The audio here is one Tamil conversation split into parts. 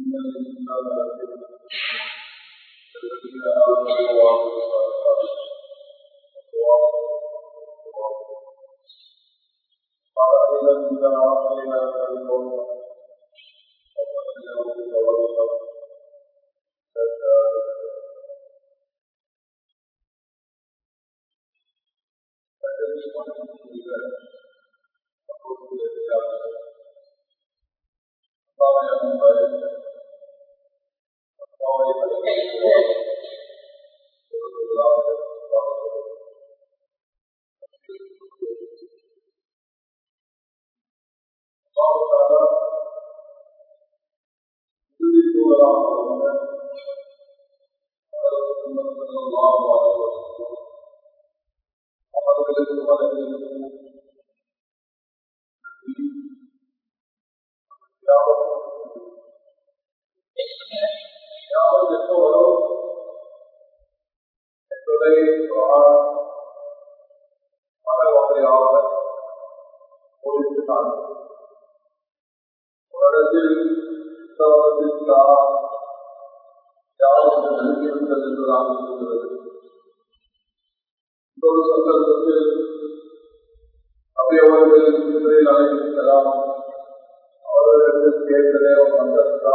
إن الإنسان لفي الذين آمنوا وعملوا الصالحات قال إذا كنا عقلنا القوم وقتلوا بتوسط இன்னொரு சந்தர்ப்பத்தில் அவையவர்கள் இஸ்ரேல் அழைக்கலாம் அவர்களுக்கு கேட்கிறே வந்தா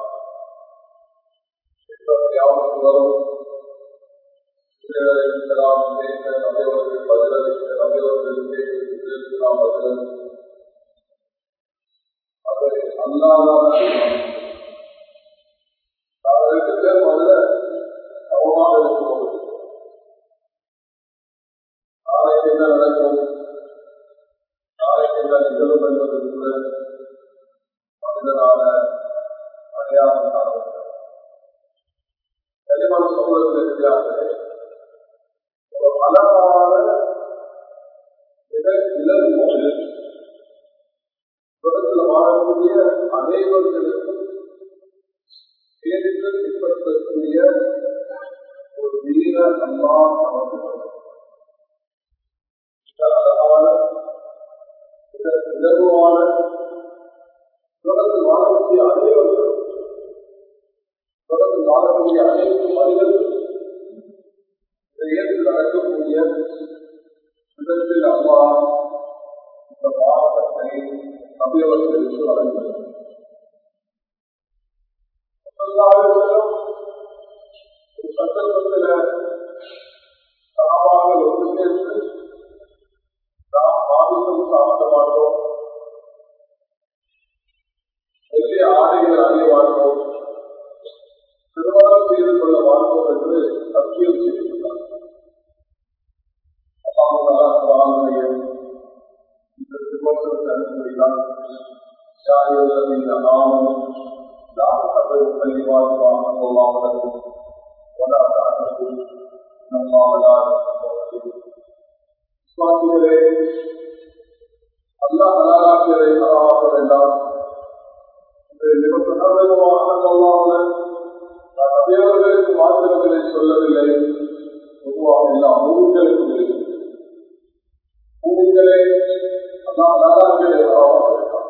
யாவுக்கு வரும் இஸ்ரேல் அழைக்கலாம் கேட்க அவையவர்கள் பதிலளிக்க அவையவர்கள் கேட்க நாம் பதில் அது அல்லாதான் அவர்களுக்கு பேர் முதல்ல சமமாக இருக்கும் நாளைக்கு என்ன நடக்கும் நாளைக்கு என்ன நிகழும் என்பது கூட மனிதனால அடையாளம் காணும் கனிமன சமூகத்திற்கு ஒரு அழகான மிக இளம்போது உலகத்தில் வாழக்கூடிய அனைவர்களுக்கும் சேர்ந்து பின்பற்றக்கூடிய ஒரு வீர அம்மா நமக்கு அழகான மிக இலகுவான உலகத்தில் வாழக்கூடிய அனைவர்கள் உலகத்தில் வாழக்கூடிய அனைத்து மனிதர்கள் இதை ஏற்று நடக்கக்கூடிய விதத்தில் அம்மா இந்த மாவட்டத்தை அபியவர்களுக்கு வழங்குகிறது ஒரு சந்தர்ப்பத்தில் சமாவாக ஒன்று சேர்ந்து நாம் மாமிசம் சாப்பிட மாட்டோம் பெரிய ஆடைகள் அணிய மாட்டோம் திருமணம் செய்து கொள்ள மாட்டோம் என்று சத்தியம் செய்திருக்கிறார் அல்லாஹுடைய இந்த திருமணத்திற்கு அனுப்பினார் இந்த ஆமம் நாம் கதவு கல்விவாழ்வு வாங்கலாம் ولا تعتقوا ان الله لا يغفر இஸ்லாமியரே அல்லாஹ் ஹலாலாக்கியதை ஹராமாக்க வேண்டாம் இது நமக்கு நல்லதாக நான் தேவர்களுக்கு மாத்திரங்களை சொல்லவில்லை பொதுவாக எல்லா மூவிகளுக்கும் இருக்கிறது மூவிகளே அல்லாஹ் ஹலாலாக்கியதை ஹராமாக்க வேண்டாம்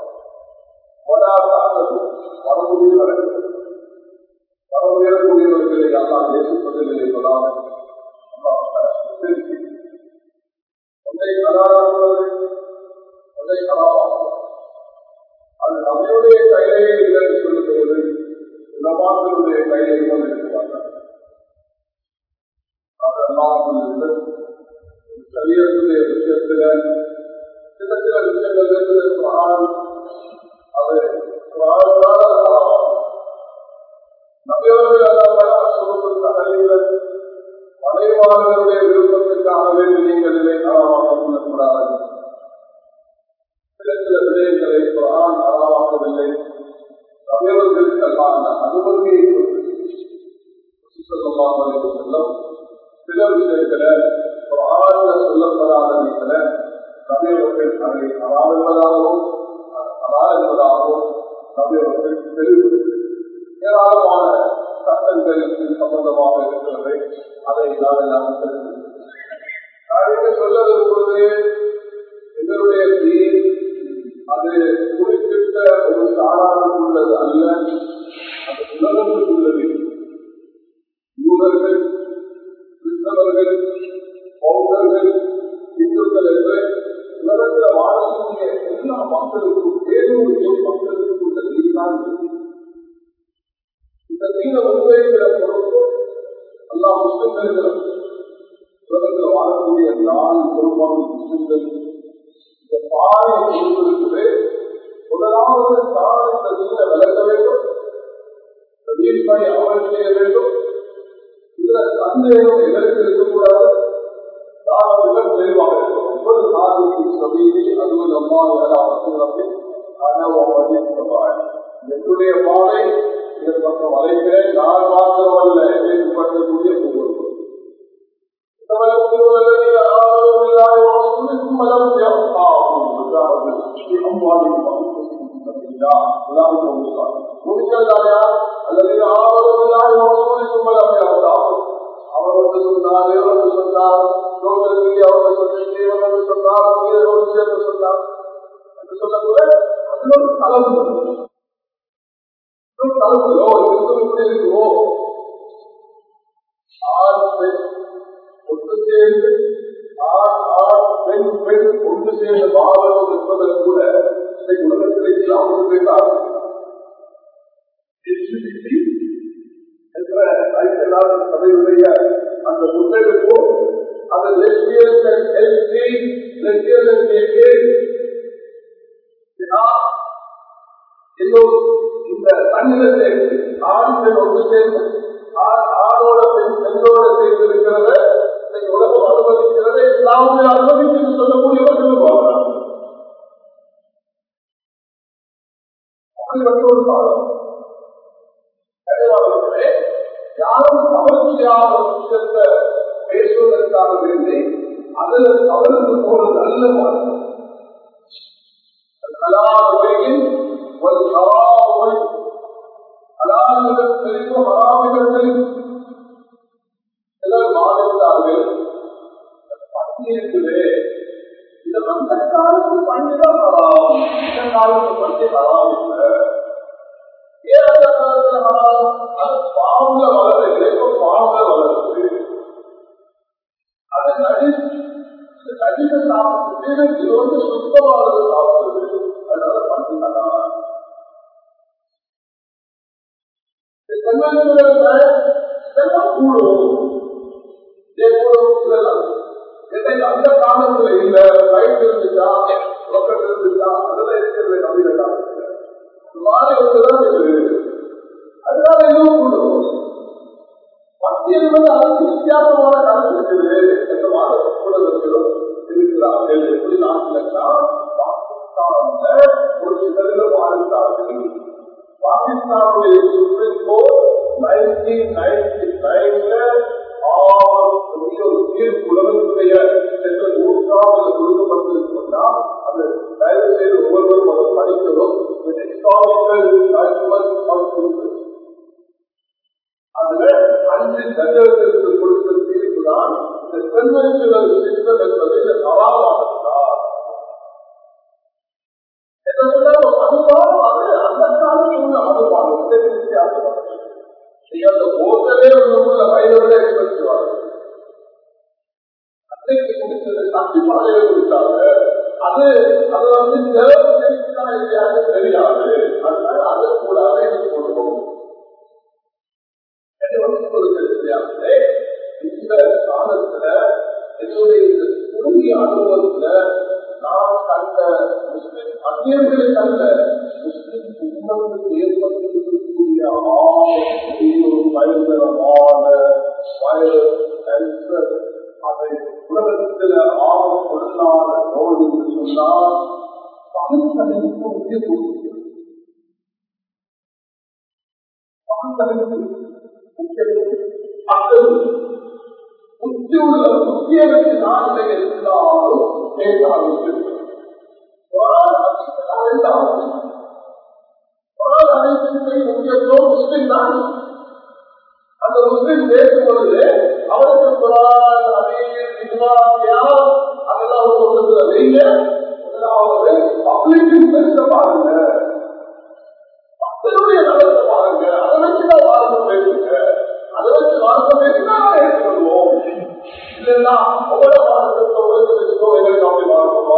வரக்கூடிய வரைக்கும் வரவேற்கக்கூடியவர்களை அல்லாஹ் நேசிப்பதில்லை சொல்லாமல் ஒன்றை ஹலாலாக்குவது ஒன்றை ஹராமாக்குவது அது நம்மளுடைய கையிலே இல்லை என்று சொல்லுகிறது உலமாக்களுடைய கையிலே கொண்டு இருக்கிறார்கள் அது சரியத்துடைய விஷயத்துல சில சில விஷயங்கள் அது மலைவாளர்களுடைய விருப்பத்திற்காக வேண்டி நீங்கள் இதை அறமாக கொள்ளக்கூடாது சில சில விடயங்களை குரான் அறமாக்கவில்லை சபையவர்களுக்கெல்லாம் அந்த அனுமதியை செல்லும் சில விஷயத்துல குரான்ல சொல்லப்படாத வீட்டில சபையவர்கள் அதை அறால் என்பதாகவும் அறால் என்பதாகவும் சபையவர்கள் தெரிவிக்கிறது ஏராளமான சட்டங்கள் சம்பந்தமாக இருக்கிறது அதை நான் எல்லாம் தெரிவிக்கிறேன் சொல்ல விரும்புவது எங்களுடைய தீர் அது குறிப்பிட்ட ஒரு சாரானுக்குள்ளது அல்ல அது நீங்க முன்வைக்கிற பொறுப்பு எல்லாம் முஸ்லிம்கள் உலகத்தில் வாழக்கூடிய நாலு பொறுப்பான முஸ்லிம்கள் இந்த பாறை கொடுத்திருக்கிறது முதலாவது தான் இந்த நீங்க விளக்க வேண்டும் இந்த நீர்ப்பணி அமல் செய்ய வேண்டும் இதுல சந்தேகம் எதற்கு இருக்கக்கூடாது நான் மிக தெளிவாக இருக்கும் ஒவ்வொரு நாளுக்கு சபீதி அதுவும் அம்மா அவசியம் என்னுடைய பாதை இதன் பக்கம் அழைக்கிறேன் நான் மாத்திரமல்ல என்னை பின்பற்றக்கூடிய ஒவ்வொரு الذين آمنوا بالله ورسوله ثم لم يرتابوا وجاهدوا في أموالهم وأنفسهم في سبيل الله أولئك هم الصادقون ومن الآيات الذين آمنوا بالله ورسوله ثم لم يرتابوا அவர் வந்து சொன்னார் இவர் வந்து சொன்னார் சோதர் மீடியா வந்து சொன்னீங்க இவன் வந்து சொன்னார் இவர் ஒரு விஷயத்தை சொன்னார் என்று சொல்லக்கூட அதுல ஒரு கலந்து ஒரு கலந்து ஒரு எப்படி இருக்குவோ ஆண் பெண் ஒன்று சேர்ந்து ஆண் ஆண் பெண் பெண் ஒன்று சேர்ந்த பாவம் என்பதற்கு கூட இன்றைக்கு உலகத்தில் எல்லாம் ஒன்று பேசாது என்ற ஐக்கியநாத சபையுடைய அந்த முன்னெடுப்போ அது லெஸ்பியன் எல்கே லெஸ்பியன் கேகே இன்னும் இந்த தன்னிலத்தை ஆண் பெண் ஒன்று சேர்ந்து ஆணோட பெண் பெண்ணோட சேர்ந்து இருக்கிறத உலகம் அனுமதிக்கிறத இஸ்லாமிய அனுமதித்து சொல்லக்கூடியவர் சொல்லுவாங்க அப்படிப்பட்ட ஒரு காலம் கனிவாளர்களே யாரும் கவர்ச்சியான விஷயத்தை பேசுவதற்காக வேண்டி அதில் கவர்ந்து போன நல்ல மாற்றம் கலாவுரையின் ஒரு கலாவுரை கலாமிகள் தெரியும் ஹராமிகள் தெரியும் சிலர் வாதித்தார்கள் பட்டியலே இது அந்த காலத்து பண்ணிதான் ஹராம் இந்த காலத்து பண்ணி ஹராம் இல்லை ஏன் அந்த காலத்துல ஹராம் அது பாம்புல வளரவில்லை இப்ப பாம்புல வளருது அது நடி நடிகை சாப்பிட்டு இது வந்து சுத்தமானது சாப்பிடுது அதனால பண்ணினா அந்த காலத்துல இல்ல ரைட் இருந்துச்சா ரொக்கெட் இருந்துச்சா அதெல்லாம் இருக்கிறது நவீன காலத்துல மாறி வந்துதான் இருக்குது அதனால இன்னும் கூடும் மத்திய என்பது அதுக்கு வித்தியாசமான கணக்கு இருக்குது எந்த மாத ஊடகங்களும் இருக்கிறார்கள் எப்படி நாட்டிலா பாகிஸ்தான்ல ஒரு சிலரில் வாழ்ந்தார்கள் பாகிஸ்தானுடைய சுப்ரீம் கோர்ட் நைன்டீன் நைன்டி நைன்ல ஒரு தீர்ப்பு உலகத்துடைய சென்ற நூற்றாண்டு கொடுக்கப்பட்டிருக்கும்னா அந்த தயவு செய்து ஒவ்வொருவரும் அதை படிக்கிறோம் அதுல அஞ்சு தண்டத்திற்கு கொடுத்த தீர்ப்பு தான் இந்த கன்வென்ஷனல் சிஸ்டம் என்பது இந்த கலாபாரத்தார் அனுபானம் அந்த காலத்தில் உள்ள அனுபானம் வித்தியாசம் நீங்க அந்த போட்டலே உள்ள வயதோட எக்ஸ்பென்சிவ் ஆகும் அன்னைக்கு குடிச்சது சக்தி பாதையில குடிச்சாங்க அது அது வந்து இல்லையான்னு தெரியாது அதனால அது கூடாத எனக்கு கொடுக்கும் இந்த காலத்துல என்னுடைய இந்த குறுகிய அனுபவத்துல நான் கண்ட முஸ்லிம் அந்நியர்களை கண்ட முஸ்லிம் உண்மத்துக்கு ஏற்பட்டிருக்கக்கூடிய ஆகிய ஒரு பயங்கரமான வைரஸ் கேன்சர் அதை உலகத்தில் ஆர்வம் கொள்ளாத நோய் என்று சொன்னால் பகுத்தறிவுக்கு முக்கியத்துவம் பகுத்தறிவுக்கு முக்கியத்துவம் மக்கள் புத்தியுள்ள புத்தியவற்றை நாட்டில் இருந்தாலும் பேசாமல் முக்கியத்துவம் முஸ்லிம் தான் அந்த முஸ்லிம் பேசும் பொழுது அவருக்கு குரான் அமீர் இஸ்லாமியா அதெல்லாம் ஒரு சொல்லுகிற நீங்க முதலாவது பப்ளிக்கின் பேச பாருங்க மக்களுடைய நலத்தை பாருங்க அதை வச்சுதான் வாழ்க்கை பேசுங்க அதை வச்சு வாழ்க்கை பேசினா ஏற்றுக்கொள்வோம் இல்லைன்னா உங்களோட வாழ்க்கை உங்களுக்கு வச்சுக்கோ எங்களுக்கு அப்படி வாழ்க்கை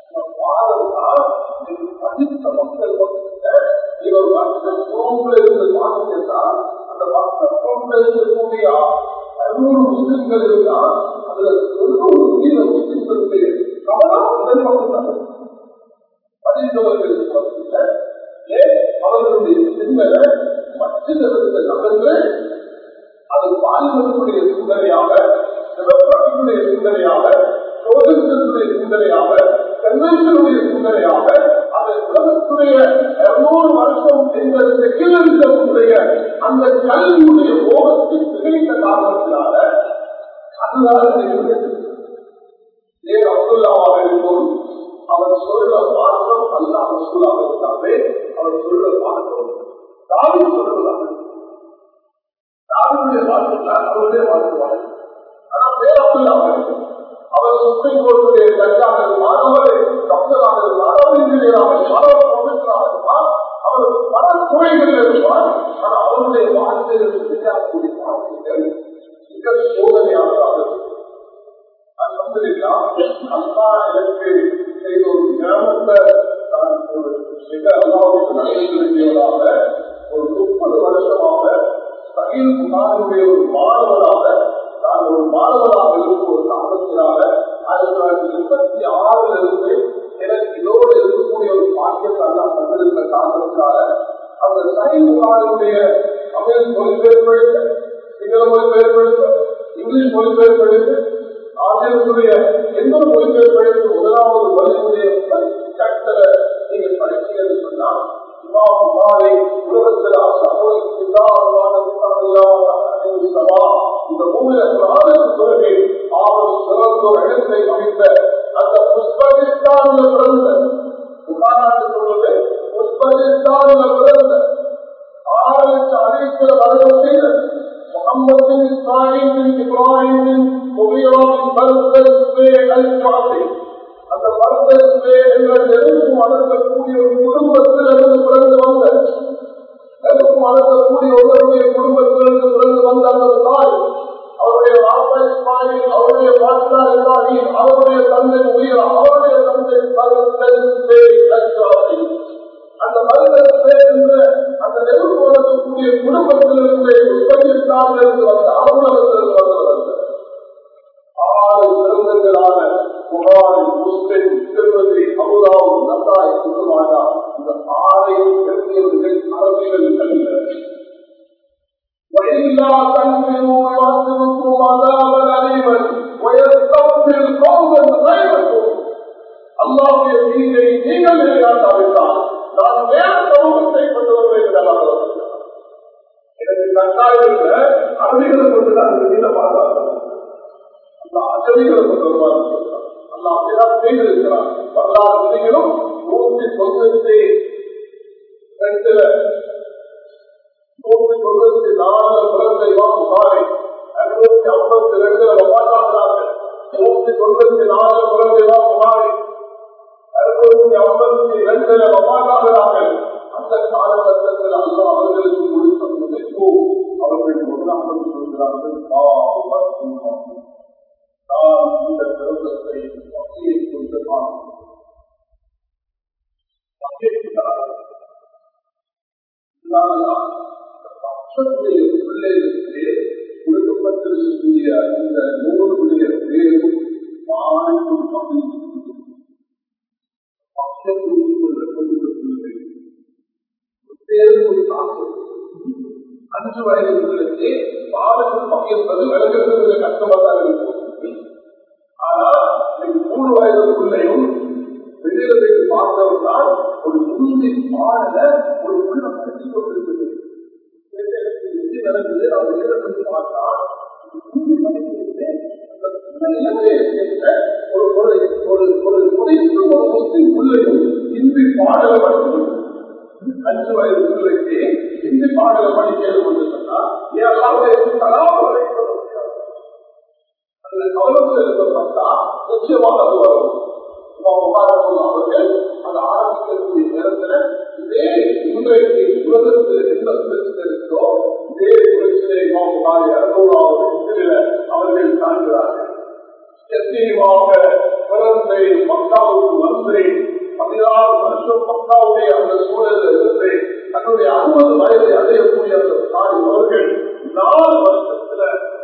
வாதம் தான் படித்த மக்கள் இவர் மற்ற குரூப்ல இருந்து முஸ்லிம்கள் இருந்தால் அதுல தொண்ணூறு வீத முஸ்லிம்களுடைய கவனம் முதல் பக்கம் படித்தவர்கள் மத்தியில் ஏன் அவர்களுடைய சிந்தனை மற்றவர்களுடைய நகர்ந்து அது பாலிமத்தினுடைய சிந்தனையாக டெமோக்ராட்டிக்குடைய சிந்தனையாக சோதனத்தினுடைய சிந்தனையாக கன்வென்ஷனுடைய சிந்தனையாக அது உலகத்துடைய இருநூறு வருஷம் என்ற செகுலரிசமுடைய அந்த கல்வியுடைய ஓகத்தில் திகழ்ந்த காரணத்தினால அதுதான் ஏன் அப்துல்லாவாக இருக்கும் அவர் சொல்ற மாற்றம் அல்ல ரசூலாக இருக்காவே அவர் சொல்ற மாற்றம் தாவி சொல்றதாக தாவியுடைய மாற்றத்தால் அவருடைய மாற்றுவார் ஆனால் பேர் அப்துல்லாவாக இருக்கும் அவர் சுப்ரீம் கோர்ட்டுடைய ஜட்ஜாக இருப்பார் அவர் டாக்டராக இருப்பார் அவர் இன்ஜினியராக இருப்பார் அவர் ப்ரொஃபஸராக இருப்பார் அவர் பல துறைகளில் இருப்பார் ஆனால் அவருடைய வார்த்தைகள் செய்யக்கூடிய வார்த்தைகள் மிக சோதனையானதாக இருக்கும் அல்லா எனக்கு செய்த ஒரு ஞானத்தை நான் ஒரு மிக அல்லாவுக்கு நடந்திருந்தவராக ஒரு முப்பது வருஷமாக சகில் குமாரனுடைய ஒரு மாணவராக நான் ஒரு மாணவராக இருக்கும் ஒரு காரணத்தினால ஆயிரத்தி தொள்ளாயிரத்தி எண்பத்தி ஆறுல இருந்து எனக்கு இதோடு இருக்கக்கூடிய ஒரு பாக்கியத்தை எல்லாம் தந்திருந்த காரணத்தினால அந்த சகில் குமாரனுடைய தமிழ் மொழிபெயர்ப்பெடுத்து சிங்கள மொழிபெயர்ப்பெடுத்து இங்கிலீஷ் மொழிபெயர்ப்பெடுத்து ஆசிரியர்களுடைய எந்த ஒரு மொழிபெயர்ப்பெடுத்து முதலாவது வழிமுறைய கட்டளை நீங்க படிச்சீங்கன்னு சொன்னா இமாம் மாலை உலகத்தில் இந்த பூமியில பிராணம் பிறகு ஆறு சிறந்த ஒரு இடத்தை அமைத்த அந்த புஷ்பகிஸ்தான்ல பிறந்த உதாரணத்துக்கு சொல்வது புஷ்பகிஸ்தான்ல பிறந்த ஆறு லட்சம் அடிக்கிற வருடம் செய்த محمد بن اسماعيل بن ابراهيم بن مغيرة بن بلدس الجعفي அந்த பரதேசே என்ற நெருப்பு வளர்க்கக்கூடிய ஒரு குடும்பத்திலிருந்து பிறந்து வந்த நெருப்பு வளர்க்கக்கூடிய ஒருவருடைய குடும்பத்திலிருந்து பிறந்து வந்த அந்த தாய் அவருடைய வாப்பா இஸ்மாயில் அவருடைய பாட்டா இப்ராஹிம் அவருடைய தந்தை உயிர் அவருடைய தந்தை பரதேசே அந்த பரதேசே என்ற அந்த நெருப்பு வளர்க்கக்கூடிய குடும்பத்திலிருந்து உற்பத்தியிலிருந்து வந்த அலுவலகத்திலிருந்து வந்தவர்கள் ஆறு சிறந்தங்களான புகாரி முஸ்லிம் திருமதி அபுதாவும் நசாய் குருவானா இந்த ஆறையும் எழுதியவர்கள் அரபிகள் அல்ல وإلا تنفروا يعذبكم عذابا أليما ويستغفر قوما غيركم அல்லாவுடைய தீங்கை நீங்கள் நிலைநாட்டாவிட்டால் நான் வேற சமூகத்தை கொண்டு வருவேன் எனக்கு கட்டாயம் இல்லை அறிவிகளை கொண்டுதான் அந்த நீள பார்த்தார்கள் அந்த அகதிகளை கொண்டு வருவார்கள் அல்ல அப்படிதான் செய்திருக்கிறார் வரலாறு விதிகளும் நூற்றி தொண்ணூத்தி ரெண்டுல நூற்றி தொண்ணூத்தி நாலு குழந்தை புகாரி இருநூத்தி ஐம்பத்தி ரெண்டுல வபாத்தாகிறார்கள் நூற்றி தொண்ணூத்தி நாலு குழந்தை புகாரி இருநூத்தி ஐம்பத்தி ரெண்டுல வபாத்தாகிறார்கள் அந்த காலகட்டத்தில் அல்ல அவர்களுக்கு கொடுத்த மதிப்பு அவர்கள் முதலாக சொல்கிறார்கள் நான் இந்த விரோதத்தை வகையை கொண்டு பட்சத்துடைய பிள்ளைகளுக்கு கொடுக்கப்பட்டிருக்கக்கூடிய இந்த நூலுடைய பேரும் மாற்றும் பகுதி பட்சத்துடைய பிள்ளை பேரும் காசு அஞ்சு வயது பிள்ளைக்கு பாலுக்கு பகிர்வது விளக்குறது கஷ்டமாக தான் இருக்கும் ஆனா இன்னைக்கு மூணு வயதுக்குள்ளையும் வெளியில போய் பார்த்தோம்னா ஒரு முந்தி பாடல ஒரு உள்ள படிச்சு கொண்டிருக்குது நடந்தது நான் வெளியில போய் பார்த்தா முந்தி படிக்கிறது அந்த பிள்ளையிலே ஒரு ஒரு ஒரு ஒரு குறைந்து ஒரு முஸ்லிம் பிள்ளையும் இந்தி பாடல படிச்சு அஞ்சு வயது பிள்ளைக்கு இந்தி பாடல படிக்கிறது என்று சொன்னா ஏன் எல்லாருடைய கலாபுரை அந்த கவனம் செலுத்தப்பட்டா நிச்சயமாக அது வரும் அவர்கள் அதை ஆரம்பிக்கக்கூடிய நேரத்துல இதே இன்றைக்கு உலகத்தில் எந்த பிரச்சனை இருக்கோ இதே பிரச்சனை அறுநூறாவது அவர்கள் காண்கிறார்கள் எத்தனையுமாக பிறந்தை மக்காவுக்கு வந்து பதினாறு வருஷம் மக்காவுடைய அந்த சூழலில் இருந்து தன்னுடைய அறுபது வயதை அடையக்கூடிய அந்த தாய் அவர்கள் நாலு வருஷத்துல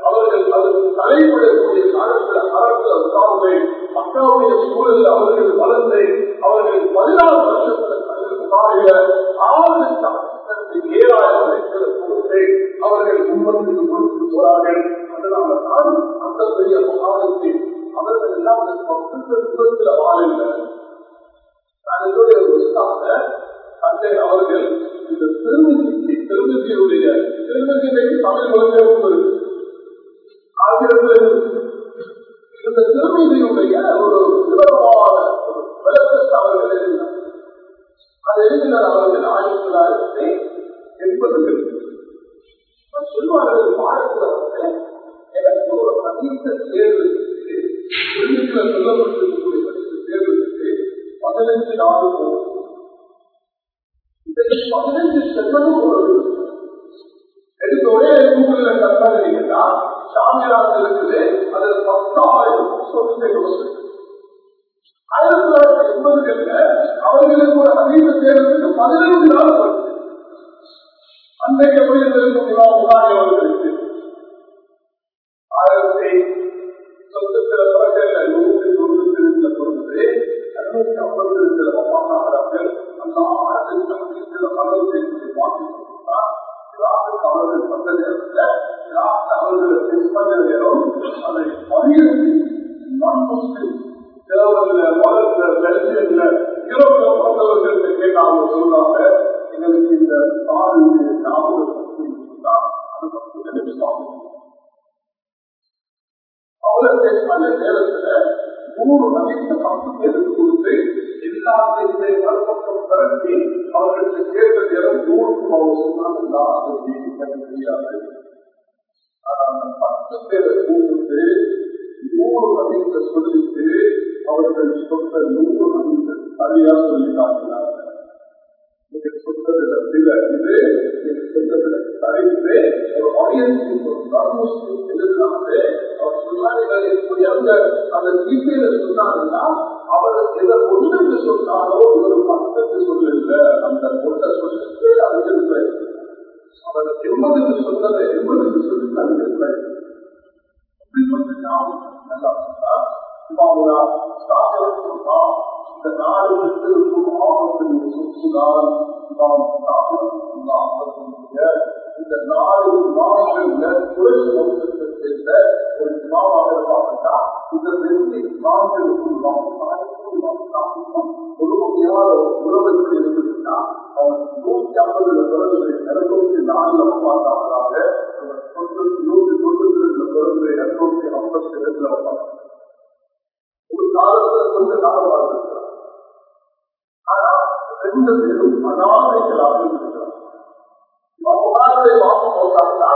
அவர்கள் அது தலைப்படக்கூடிய காலத்தில் அரசியல் உட்கார்ந்து மக்காவுடைய சூழலில் அவர்கள் வளர்ந்து அவர்கள் பதினாறு வருஷத்துல மாறிய ஆறு ஏழாயிரம் லட்சம் கொடுத்து அவர்கள் முன்வந்து கொடுத்து போறார்கள் அதனால தான் அந்த பெரிய மகாதத்தை அவர்கள் எல்லாம் அந்த பக்கத்து தூரத்தில் வாழில்லை அதனுடைய புஸ்தக தந்தை அவர்கள் இந்த திருமதி திருமதியுடைய திருமதியை தமிழ் மொழிபெயர்ப்பு இருக்கு ஆகியவர்கள் இந்த திருமதியுடைய ஒரு விவரமான ஒரு விளக்கத்தை அவர்கள் எழுதினார் அது எழுதினார் அவர்கள் ஆயிரத்தி தொள்ளாயிரத்தி எண்பதுகள் சொல்வார்கள் பாடத்தில் வந்து எனக்கு ஒரு அதிக தேர்வு திருமதியில் சொல்லப்பட்டிருக்கக்கூடிய தேர்வுக்கு பதினஞ்சு நாள் போகும் இதற்கு பதினஞ்சு செகண்டும் ஒரு எடுத்த ஒரே கூகுள்ல கற்பாங்கன்னா சாமியார் இருக்குது அதுல பத்தாயிரம் சொத்து ஆயிரத்தி தொள்ளாயிரத்தி எண்பதுகள்ல அவர்களுக்கு ஒரு அதீத தேர்வுக்கு பதினைந்து நாள் வருது அன்றைக்கு போய் இருக்கக்கூடிய முகாமி அவர்களுக்கு ஆயிரத்தி சொந்தத்தில பிறகு நூற்றி தொண்ணூத்தி ரெண்டுல பிறந்தது இருநூத்தி ஐம்பத்தி ரெண்டுல ஒப்பந்தாகிறார்கள் அந்த ஆயிரத்தி கலவு செய்து மாற்றி ஈராக்கு அவர்கள் வந்த நேரத்தில் ஈராக் அவர்களை பண்ண நேரம் அதை வலியுறுத்தி நான் முஸ்லிம் ஜெர்மன்ல வளர்ந்த பெல்ஜியம்ல யூரோப்பிய பிறந்தவர்களுக்கு கேட்டாங்க சொல்றாங்க எங்களுக்கு இந்த தாழ்வு ஞாபகம் சொன்னா அது பத்து சாமி அவருக்கு அந்த நேரத்துல நூறு மதித்த பத்து பேருக்கு கொடுத்து எல்லாத்தையுமே மறுபக்கம் திரட்டி அவர்களுக்கு கேட்ட நேரம் நூறுக்கும் அவங்க சொன்னாங்க அது எனக்கு தெரியாது அந்த பத்து பேரை கூப்பிட்டு நூறு நதிகளை சொல்லிட்டு அவர்கள் சொந்த நூறு நதிகள் சரியா சொல்லி காட்டினார்கள் நீங்க சொன்னதுல சில இது நீங்க சொன்னதுல சரிந்து ஒரு ஆடியன்ஸ் ஒரு நான் எழுதினாரு அவர் சொன்னாங்க இப்படி அந்த அந்த டீட்டெயில சொன்னாங்கன்னா அவர் எதை ஒன்றுக்கு சொன்னாலோ ஒரு பக்கத்து சொல்லல அந்த பொண்ணை சொல்லிட்டு அது இல்லை அவர் எண்பதுக்கு சொன்னதை எண்பதுக்கு சொல்லி அது இல்லை நல்லா சொன்னா இமாமுலா சாகரம் சொன்னா இந்த நாடு இருக்கும் ஆபத்தின் சொத்துதான் நாம் இந்த நாலு இமாம்கள்ல குறை வம்சத்தை சேர்ந்த ஒரு இமாமாக பார்த்தா இந்த ரெண்டு இமாம்களுக்கும் முழுமையான உறவுக்கு இருக்குதுன்னா அவன் நூத்தி ஐம்பதுல பிறகு இருநூத்தி நாலுல பார்த்தாங்க நூத்தி தொண்ணூத்தி ரெண்டுல பிறகு இருநூத்தி ஐம்பத்தி ரெண்டுல பார்த்தாங்க ஒரு காலத்துல கொஞ்ச காலமாக இருக்கிறார் ஆனா ரெண்டு பேரும் அனாதைகளாக இருக்கிறார் புகாரை வாங்க போட்டாங்கன்னா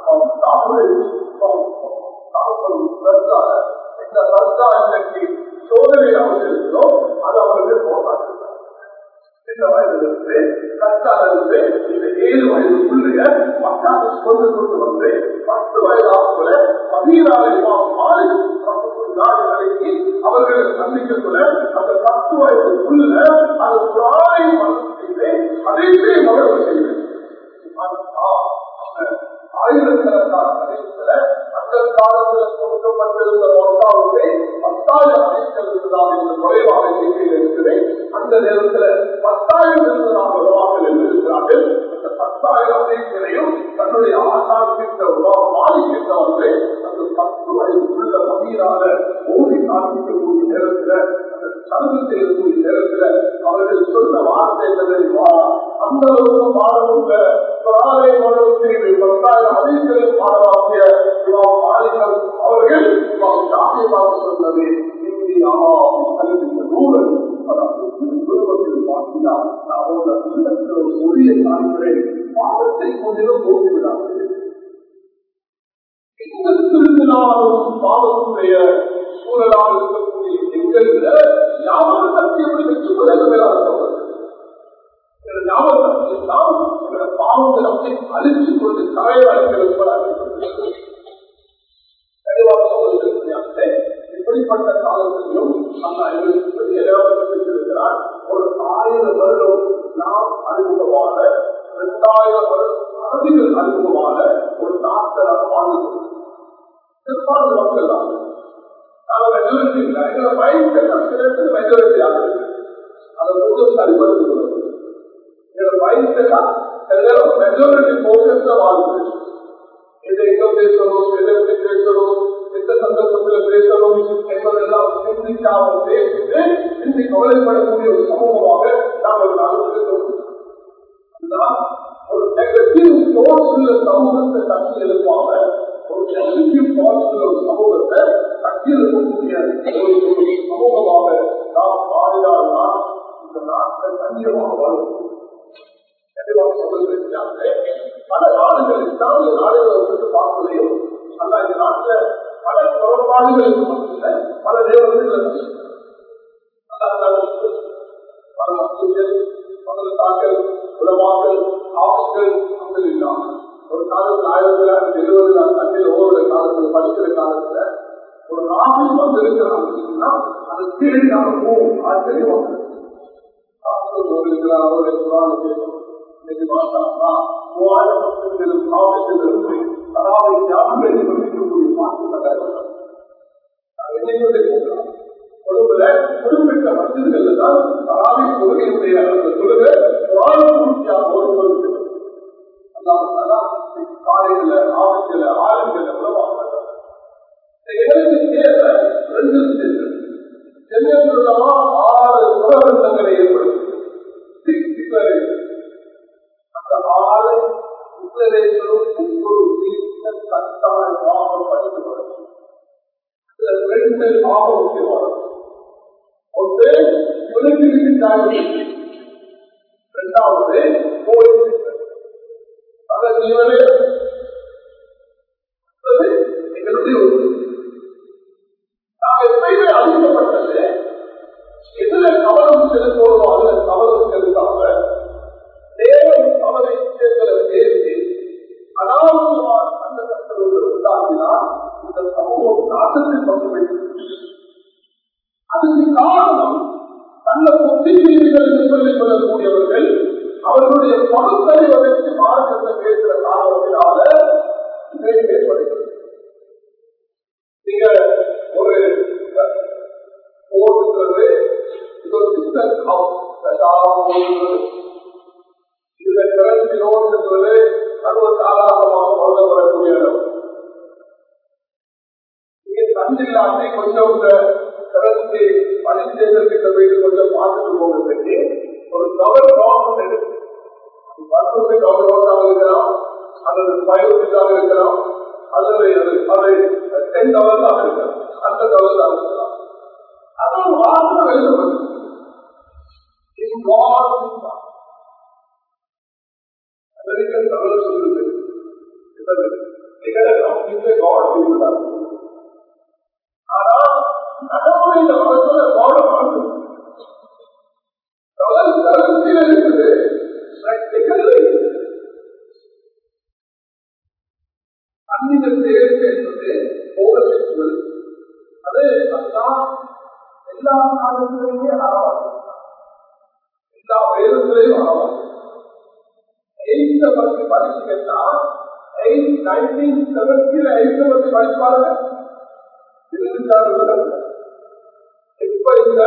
இந்த சர்க்கா இன்னைக்கு சோதனை அவர்களுக்கிறோம் அது அவர்கள் போட்டாங்க இந்த வயதிலிருந்து கற்றாலிருந்து இந்த ஏழு வயதுக்குள்ளே மக்கள் கொண்டு கொண்டு வந்து பத்து வயதாகுள்ள பகீராவை மாறி நாடுகளுக்கு அவர்களை சந்திக்கக்குள்ள அந்த பத்து வயதுக்குள்ள அது புறாவை மனம் செய்து அனைத்தே மரணம் செய்து ஆயிரக்கணக்கான கதைகளை அந்த காலத்தில் கொடுக்கப்பட்டிருந்த மொத்தாவுக்கு பத்தாயிரம் அணைகள் இருந்ததாக இந்த குறைவாக எண்ணிக்கையில் இருக்கிறேன் அந்த நேரத்தில் பத்தாயிரம் இருந்ததாக உருவாக இருக்கிறார்கள் அந்த பத்தாயிரம் அணைகளையும் தன்னுடைய ஆசாக்கிட்ட மாறிக்கிட்ட வந்து அந்த பத்து வயதுக்குள்ள மதியனால ஓடி காண்பிக்கக்கூடிய நேரத்தில் அந்த சலுகை செய்யக்கூடிய நேரத்தில் அவர்கள் சொன்ன வார்த்தை தெரியுமா அந்த அளவுக்கு பாடமுள்ள குரானை மனோசிரிவை பத்தாயிரம் அதிகளை பாடமாக்கிய இமாம் மாலிகள் அவர்கள் இமாம் சாமியமாக சொன்னது இந்தியாவா கல்வி நூலன் குடும்பத்தில் பார்க்கிறார் நான் உள்ள உள்ளத்தில் ஒரு மொழியை காண்கிறேன் பாடத்தை கொண்டிலும் போட்டுவிடாது எந்த திருநாளும் பாவத்துடைய சூழலாக இருக்கக்கூடிய எங்களில் ஞாபக சக்தி எப்படி வெற்றி கொள்ள மேலாக ஞாபகத்தான் எங்களை பாவங்கள் அப்படி அழிச்சு கொண்டு தலைவர்கள் இப்படிப்பட்ட காலத்திலும் நம்ம இருக்கிறார் ஒரு ஆயிரம் வருடம் நாம் அறிமுகமான இரண்டாயிரம் வருடம் அரபிகள் அறிமுகமான ஒரு நாட்கள் வாழ்ந்து பெரும்பாலும் மக்கள் தான் நாம மெஜாரிட்டி இல்லை எங்களை மைண்ட் செட் மெஜாரிட்டி ஆகுது அதை கொஞ்சம் சரிபடுத்தி எங்களோட மைண்ட் செட் எல்லாரும் மெஜாரிட்டி போக்கஸ்ல வாழ்ந்து எதை எங்க பேசணும் எதை எப்படி பேசணும் எந்த சந்தர்ப்பத்தில் பேசணும் என்பதெல்லாம் சிந்திக்காமல் பேசிட்டு சிந்தி கவலைப்படக்கூடிய ஒரு சமூகமாக நாங்கள் நாங்கள் இருக்கிறோம் அதுதான் ஒரு நெகட்டிவ் தோட்ஸ் உள்ள சமூகத்தை கட்டி எழுப்பாம ஒரு பாசிட்டிவ் தாட்ஸ் உள்ள ஒரு சமூகத்தை கட்டி எழுப்பக்கூடிய ஒரு ஒரு சமூகமாக நாம் மாறினால்தான் இந்த நாட்டை கண்ணியமாக வரும் கண்டிப்பாக சொல்லிருக்கிறாங்க பல நாடுகள் இஸ்லாமிய நாடுகளை வந்து பார்ப்பதையும் அல்ல இந்த நாட்டில் பல குறைபாடுகளுக்கு மத்தியில் பல நேரத்தில் பல மக்கள் பலத்தாக்கள் உலமாக்கள் ஆட்கள் மக்கள் இல்லாமல் ஒரு காலத்தில் ஆயிரத்தி தொள்ளாயிரத்தி எழுபதுல தண்ணியில் ஓடுற காலத்தில் படிக்கிற காலத்துல ஒரு நாட்டில் வந்திருக்கிறாங்கன்னா அது கீழே நாங்கள் போவோம் ஆச்சரியம் இருக்கிறார் அவருடைய குரான கேட்கணும் இன்னைக்கு பார்த்தா மூவாயிரம் மக்களும் காவலத்திலிருந்து தராவை தியாகம் சொல்லிக்கக்கூடிய மாற்று கொழும்புல குறிப்பிட்ட மசிதிகள்ல தான் தராவி தொழுகையுடைய அந்த தொழுகை பூர்த்தியாக ஓடிக்கொண்டிருக்கிறது காலையில ஆபத்துல ஆளுங்கள்ல உலமாக எங்களுக்கு தேவை ரெண்டு விஷயங்கள் சென்னை மூலமா ஆறு உலகங்களை ஏற்படுத்தி அந்த ஆறு உத்தரேசரும் ஒவ்வொரு கட்டாயமாக படித்து வரும் ரெண்டு ஆக முக்கியமானது ஒன்று விழுந்திருக்கின்றார்கள் இரண்டாவது போயிருக்கின்றது அந்த ஜீவனே எங்களுடைய நாங்கள் எப்பயுமே அறிவிக்கப்பட்டது எதுல கவனம் செலுத்துவோமோ அதுல கவனம் செலுத்தாம தேவன் அவரை விஷயங்களை பேசி அனாவசியமான சந்தர்ப்பங்களை உண்டாக்கினால் இந்த சமூகம் நாசத்தில் பங்கு அதுக்கு காரணம் நல்ல புத்திஜீவிகள் என்று சொல்லிக் கொள்ளக்கூடியவர்கள் அவர்களுடைய பகுத்தறிவை வச்சு மார்க்கத்தை கேட்கிற காரணத்தினால இதை ஏற்படுகிறது நீங்க ஒரு ஓடுகிறது இது ஒரு பிசினஸ் ஹவுஸ் இதுல கரன்சி லோன் என்பது அது ஒரு சாதாரணமாக வழங்கப்படக்கூடிய இடம் நீங்க தந்தில்லாம கொஞ்சம் இந்த கரன்சி பணிச்சேர்க்கிட்ட போயிட்டு கொஞ்சம் பார்த்துட்டு போகிறதுக்கு ஒரு கவர் கவர்மெண்ட் எடுத்து பத்து கவர் நோட்டாக இருக்கலாம் அல்லது பயோசிட்டாக இருக்கலாம் அல்லது அதை டென் கவர்ஸாக இருக்கலாம் அந்த கவர்ஸாக இருக்கலாம் அதான் வாசம் எழுதப்படும் அமெரிக்கன் தமிழ் சொல்லுது ஆனா நடைமுறையில மனசுல கவனம் ஆகுது கலர்ச்சியில் இருக்குது அந்நிய சேர்க்கை என்பது ஓவர்செக்சுவல் அது அதுதான் எல்லா காலத்திலேயுமே ஆரவாது எல்லா வயதுகளையும் ஆரவாது எயித்த பத்தி படிச்சுக்கிட்டா எயிட் நைன்டீன் செவன்டில எயித்த பத்தி படிப்பாருங்க இப்ப இந்த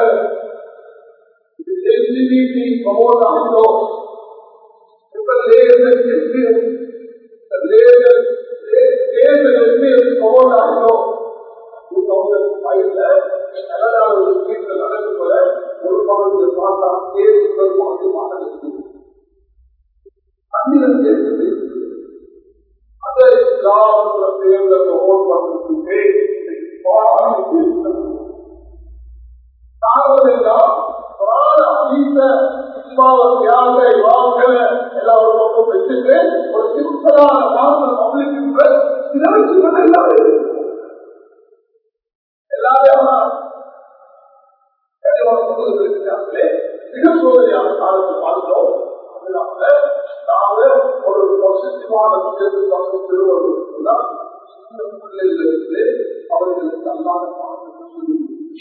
எல்ஜிபிடி ப்ரமோட் ஆகிட்டோ இப்ப லேசர் லேசர் லேசர் ப்ரமோட் ஆகிட்டோ டூ தௌசண்ட் ஃபைவ்ல கனடால ஒரு ஸ்ட்ரீட்ல நடந்து போல ஒரு பகுதியில் பார்த்தா ஏழு முதல் பகுதி மாநிலத்தில் அந்நிலம் சேர்ந்தது அதை இஸ்லாமத்துல சேர்ந்த ப்ரமோட் பண்ணுறதுக்கு தாவதெல்லாம் எல்லாரும் பக்கம் வச்சுட்டு ஒரு சிம்பிளான வாசல் பப்ளிக் எல்லாரும் எல்லாரும் இருக்கிறாங்களே மிக சோதனையான காலத்தை வாழ்ந்தோம் அதனால நாங்க ஒரு பாசிட்டிவான விஷயத்தை பக்கம் திருவள்ளுவா சின்ன பிள்ளைகளிலிருந்து அவர்களுக்கு அல்லாத பாடத்தை சொல்லி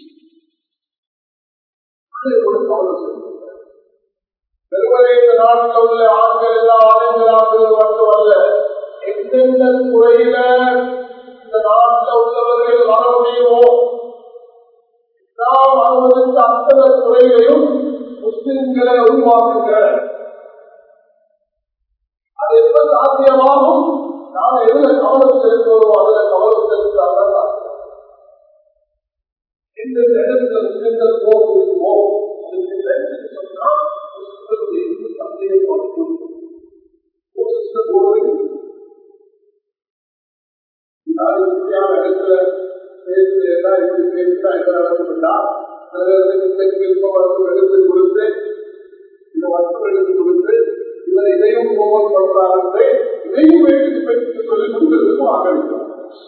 ஒரு கவனம் வெறுமனே இந்த நாட்டில் உள்ள ஆண்கள் எல்லாம் ஆண்கள் ஆண்கள் மட்டுமல்ல எந்தெந்த துறையில இந்த நாட்டில் உள்ளவர்கள் வாழ முடியுமோ நாம் வாழ்வதற்கு அத்தனை துறைகளையும் முஸ்லிம்களை உருவாக்குங்க அது எப்ப சாத்தியமாகும் நாம எதுல கவனம் செலுத்துவோமோ அதுல கவனம் செலுத்தாதான் இந்த இடத்துல முஸ்லிம்கள் போக முடியுமோ அதுக்கு தெரிஞ்சு சொன்னா முஸ்லிம்களுடைய இந்த சந்தையை பார்த்து இடத்துல பேசுறா இப்படி பேசுறா என்ன நடக்குதுன்னா விருப்பம் எடுத்து கொடுத்து இந்த வஸ்து எடுத்து கொடுத்து இவர் இதையும் கோபம் பண்றாரு இதையும் வேண்டிட்டு பெற்று சொல்லி கொடுக்கிறதுக்கும் ஆரம்பிக்கும்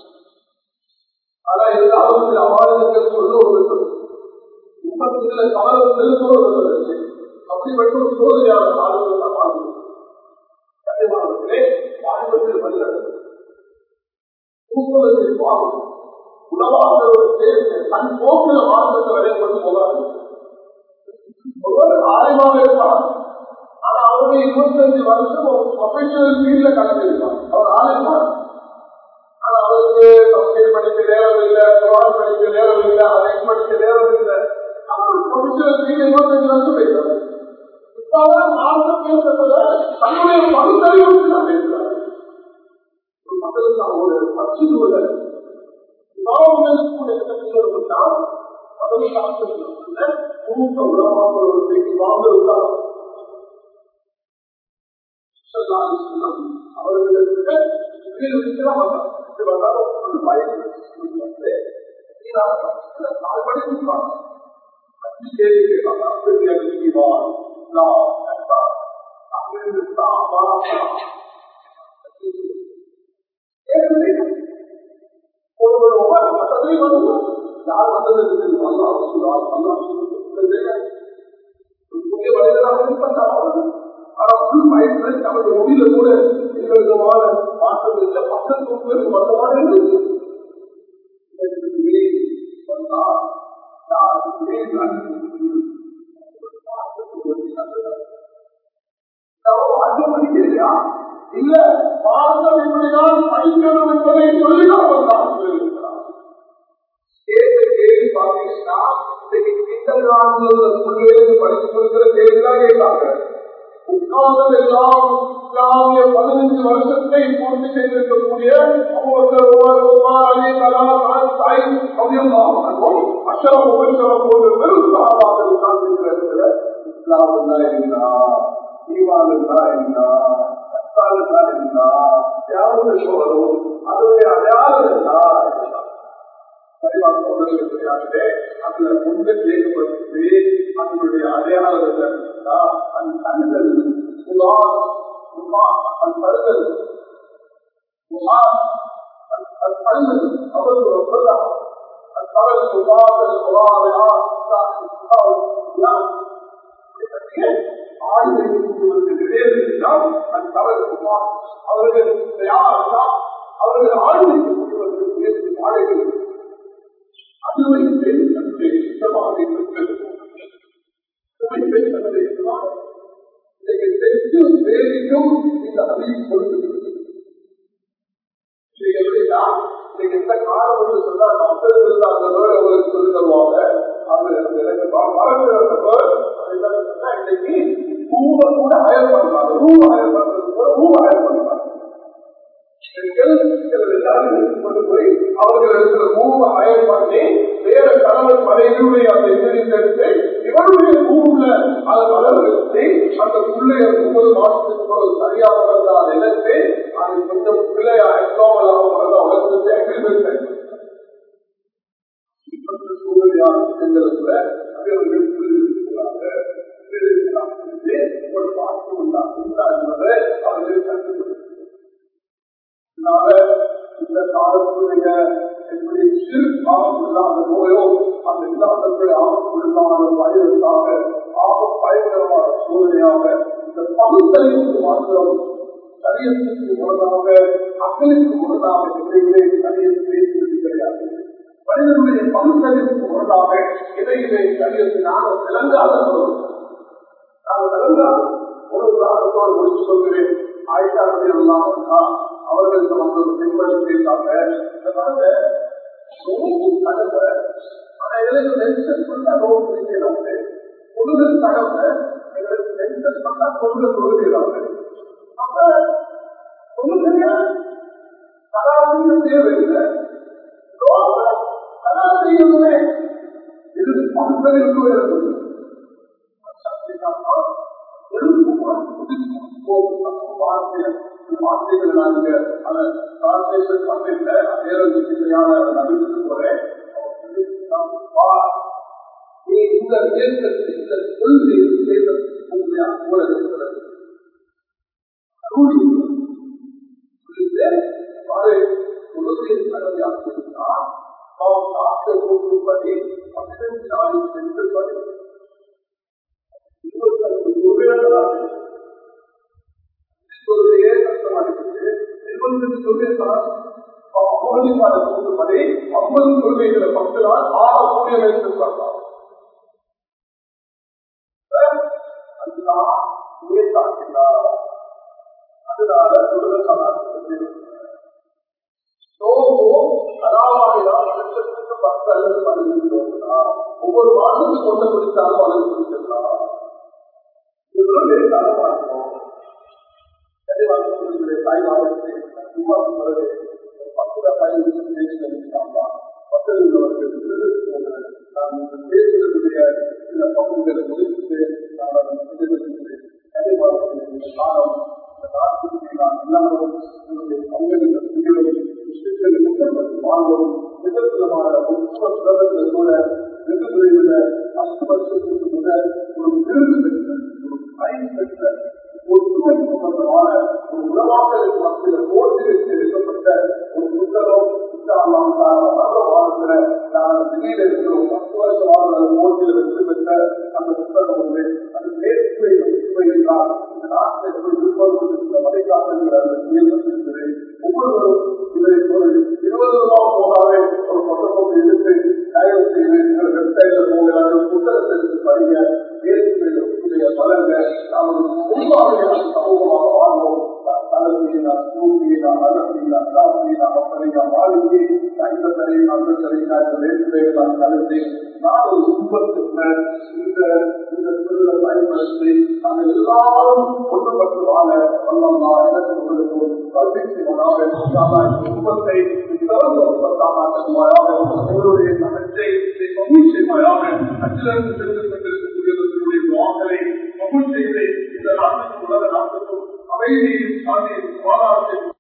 ஆனா இருந்தாலும் சில அபாயங்கள் சொல்லுவது முப்பத்தில கவனம் செலுத்துவது அப்படிப்பட்ட ஒரு சோதனையான காலத்தில் தான் வாழ்ந்து கண்டிப்பாகவே வாழ்வதில் வல்லது தூக்குவதில் வாழும் உணவாக தன் போக்கில் வாழ்க்கை வரையப்பட்டு போதாது ஒருவர் ஆய்வாக இருப்பார் ஆனா அவருடைய இருபத்தஞ்சு வருஷம் ஒரு ப்ரொஃபஷனல் ஃபீல்ட்ல கலந்துருப்பார் அவர் ஆலைப்பார் ஆனா அவருக்கு கம்ப்ளீட் படிக்க நேரம் இல்லை குரான் படிக்க நேரம் இல்லை அதை படிக்க நேரம் இல்லை அவர் ப்ரொஃபஷனல் ஃபீல்ட் இருபத்தஞ்சு வருஷம் பேசுறாரு இப்ப அவர் மார்க்கம் பேசுறதுல தன்னுடைய பகுத்தறிவு தான் பேசுறாரு மக்களுக்கு ஒரு பச்சுள்ள இமாம்களுக்கு எடுத்துக்கொண்டால் பதவி சாஸ்திரத்தில் மூத்த உலகமாக ஒரு பேச்சு வாழ்ந்திருந்தார் அவர்களுக்கு ஒருவர் ஒவ்வொரு மதத்தை வந்து யார் வந்தது அல்லா சொல்லுவார் அல்லா புதிய மனிதனாக இருப்பட்டார் ஆனா புது பயத்துல நமது மொழியில கூட எந்த விதமான மாற்றம் இல்லை பக்கத்துக்கு மொத்தமான இருந்துச்சு இல்லையா இல்ல மார்க்கம் இப்படிதான் படிக்கணும் என்பதை சொல்லி நாம் சொல்லியிருக்கிறார் கேள்வி கேள்வி பார்த்தீங்கன்னா படிச்சு கொடுக்கிற கேள்விதான் கேட்காங்க உட்கார்ந்து எல்லாம் இஸ்லாமிய பதினஞ்சு வருஷத்தை பூர்த்தி செய்திருக்கக்கூடிய அச்சரம் உபச்சரம் போன்ற பெரும் சாபாக உட்கார்ந்து இஸ்லாம் என்ன ஈமான் என்ன அதனுடைய அடையாளம் என்ன சரிவாக அதுல முன்பு கேட்கப்பட்டு அதனுடைய அடையாளம் அந்த கண்கள் அந்த பருகள் அவருக்கு ஒன்பதாம் الثمن المضاد المضارعات அவர்கள் தயாராக அவர்கள் ஆழ்ந்து வாழைகள் அதுவை தன்னுடைய இஷ்டமாக வேலைக்கும் இந்த அறிவு கொடுக்கிறது எந்த காரணம் சொன்னா மக்கள் இருந்தாங்க அவங்களுக்கு சொல்லி தருவாங்க இன்னைக்கு பூவை கூட ஹயர் பண்றாங்க ரூப ஹயர் பண்றது கூட பூவை ஹயர் பண்றாங்க கொண்டு போய் அவர்கள் இருக்கிற பூவை ஹயர் பண்ணி வேற கணவன் மனைவியுடைய அந்த எதிர்த்து இவருடைய பூவுல அதை வளர்த்து அந்த பிள்ளைய ஒன்பது மாசத்துக்கு ஒரு சரியாக வளர்ந்த அதை நினைத்து அது கொஞ்சம் பிள்ளையா எக்ஸாமலாக வளர்ந்த வளர்த்து அக்ரிமெண்ட் சூழ்நிலையான திட்டங்களுக்குள்ள அவர்கள் புரிந்திருக்கிறாங்க ஒரு பார்த்து உண்டாக அவர்கள் கற்றுக்கொடுக்கிறார் இந்த காலத்துடைய எப்படி சிறு ஆபத்துள்ள அந்த நோயோ அந்த இல்லாதவர்களுடைய ஆபத்துள்ளான வயதுக்காக ஆக பயங்கரமான சூழ்நிலையாக இந்த பகுத்தறிவுக்கு மாத்திரம் சரியத்துக்கு முரணாக அக்கலுக்கு முரணாக இதையிலே சரியத் பேசுவது கிடையாது மனிதனுடைய பகுத்தறிவுக்கு முரணாக இதையிலே சரியத்து நாங்கள் விளங்காத நாங்கள் விளங்காத ஒரு உதாரணத்தோடு முடிச்சு சொல்கிறேன் ஆயிஷா எல்லாம் அவர்களுக்கு வந்து ஒரு பெண்மணி கேட்டாங்க இந்த பாருங்க நோம்பு கடமை ஆனா எங்களுக்கு மென்ஷன் பண்ணா நோம்பு இருக்கிறாங்க பொழுது கடமை எங்களுக்கு மென்ஷன் பண்ணா பொழுது தொழுகிறாங்க அப்ப தொழுகையா கலாசியும் தேவையில்லை நோம்பு கலாசியுமே இது பங்களிப்பு இருக்குது வார்த்தைகள் நாங்க அதை டிரான்ஸ்லேஷன் பண்ணிட்ட நேரம் சிந்தையான நம்பிக்கை போறேன் நீ இந்த தேசத்தை இந்த கொள்கை தேசத்தை போல இருக்கிறது பாரு உலகின் கடமையாக இருந்தால் நாம் சாப்பிட கூட்டுப்படி பதினைஞ்சாலி சென்று படி இருபத்தஞ்சு ரூபாய் சொல்றதே கஷ்டமா இருக்குது இருபத்தஞ்சு ரூபாய் அம்மதிமான கூட்டுப்படி ஐம்பது ரூபாய்களை பத்து நாள் ஆறு கோடி வைத்து சொல்லலாம் அதுதான் உயர்த்தாக்கினார் அதனால உலக சமாஜத்தில் லட்சத்துக்கு பத்து அல்லது பதினஞ்சு ஒவ்வொரு மாதத்துக்கு கொண்டு குடித்தாலும் அல்லது குடிச்சிடலாம் இவ்வளவு லேசாக இருக்கும் தாய்மாரத்தை சும்மா பிறகு பத்து பதினஞ்சு பேசினா பத்து நான் பேசுவதற்குரிய சில பகுதிகளை முடித்து நான் காலம் நாட்டுக்கு நான் எல்லாரும் பங்களிப்பு வாங்கவும் விதவிதமான உட்புற சுலபத்தில் கூட வெகு விரைவில் அஷ்ட வருஷத்துக்கு கூட ஒரு விருது பெற்ற ஒரு பயன் பெற்ற ஒற்றுமை சம்பந்தமான ஒரு உணவாக்கலுக்கு மத்தியில் போட்டியில் எடுக்கப்பட்ட ஒரு புத்தகம் இஸ்லாமாம் நல்ல வாழ்க்கிற நாங்கள் திடீர் இருக்கிறோம் பத்து வருஷ வாழ்கிற போட்டியில் வெற்றி பெற்ற அந்த புத்தகம் வந்து அது நேர்மை ஒற்றுமை என்றால் இந்த நாட்டில் எப்படி விருப்பம் மறைக்காட்டுகிற அந்த இயக்கம் இருக்கிறது ஒவ்வொருவரும் இதை ஒரு இருபது ரூபாய் போனாலே ஒரு பக்கத்தை எடுத்து தயவு செய்து எங்கள் வெப்சைட்ல போகிறார்கள் புத்தகத்திற்கு படிங்க நேர்மையுடைய பலன்கள் நாம் உருவாக சமூகமாக வாழ்வோம் தலத்தீனா சூப்பினா அலத்தீனா காப்பீனா அப்பனையா வாழ்க்கை கைத்தரை அந்தரை காய்ச்ச வேற்றுமையை நான் கலந்து நான் ஒரு குடும்பத்திற்கு இந்த இந்த சொல்ல பயன்படுத்தி நாங்கள் எல்லாரும் ஒன்றுபட்டு வாழ வல்லம்மா எனக்கு உங்களுக்கு ஒரு கல்விக்கு குடும்பத்தை சிறந்த குடும்பத்தாக எங்களுடைய நகத்தை நிச்சயமாக அச்சிலிருந்து சென்று